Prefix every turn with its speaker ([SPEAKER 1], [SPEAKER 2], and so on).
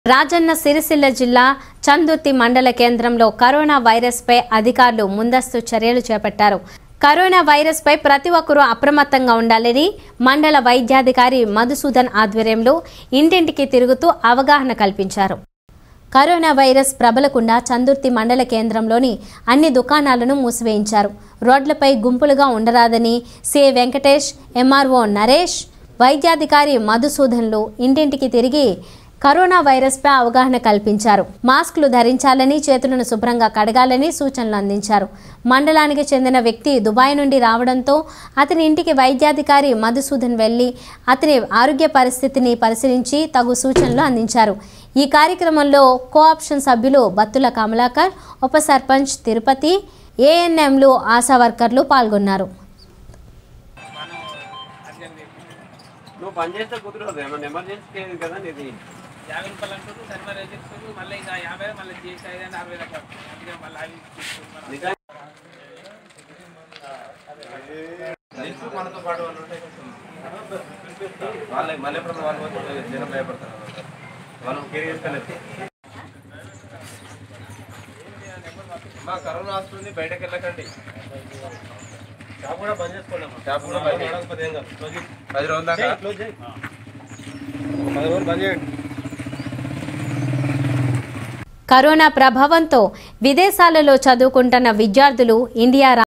[SPEAKER 1] రాజన్న సిరిసిల్ల జిల్లా చందుర్తి మండల కేంద్రంలో కరోనా వైరస్పై అధికారులు ముందస్తు చర్యలు చేపట్టారు కరోనా వైరస్పై ప్రతి ఒక్కరూ అప్రమత్తంగా ఉండాలని మండల వైద్యాధికారి మధుసూదన్ ఆధ్వర్యంలో ఇంటింటికి తిరుగుతూ అవగాహన కల్పించారు కరోనా వైరస్ ప్రబలకుండా చందుర్తి మండల కేంద్రంలోని అన్ని దుకాణాలను మూసివేయించారు రోడ్లపై గుంపులుగా ఉండరాదని సి వెంకటేష్ ఎంఆర్ఓ నరేష్ వైద్యాధికారి మధుసూదన్లు ఇంటింటికి తిరిగి కరోనా వైరస్పై అవగాహన కల్పించారు మాస్కులు ధరించాలని చేతులను శుభ్రంగా కడగాలని సూచనలు అందించారు మండలానికి చెందిన వ్యక్తి దుబాయ్ నుండి రావడంతో అతని ఇంటికి వైద్యాధికారి మధుసూదన్ వెళ్లి అతని ఆరోగ్య పరిస్థితిని పరిశీలించి తగు సూచనలు అందించారు ఈ కార్యక్రమంలో కోఆప్షన్ సభ్యులు బత్తుల కమలాకర్ ఉప సర్పంచ్ తిరుపతి ఏఎన్ఎంలు ఆశా వర్కర్లు పాల్గొన్నారు
[SPEAKER 2] నువ్వు పని చేస్తే కుదరదు ఏమన్నా ఎమర్జెన్సీ కేసు కదా నీది
[SPEAKER 3] యాభై రూపాయలు అంటారు సర్వర్ రిజిస్టర్ మళ్ళీ ఇంకా యాభై మళ్ళీ చేసి ఐదు అరవై రూపాయలు అందుకే మళ్ళీ అవి తీసుకుంటున్నాం.
[SPEAKER 2] నిజం లిస్టు మనతో పాటు వాళ్ళు ఉంటే వాళ్ళకి మళ్ళీ ఎప్పుడు వాళ్ళు వచ్చి జనం భయపడతారు వాళ్ళు కేర్ చేసుకోలేదు మా కరోనా వస్తుంది బయటకు వెళ్ళకండి షాప్ కూడా బంద్ చేసుకోండి షాప్ కూడా బంద్ చేయండి పది రోజుల దాకా పది రోజులు బంద్ చేయండి
[SPEAKER 1] కరోనా ప్రభావంతో విదేశాలలో చదువుకుంటున్న విద్యార్థులు ఇండియా రా-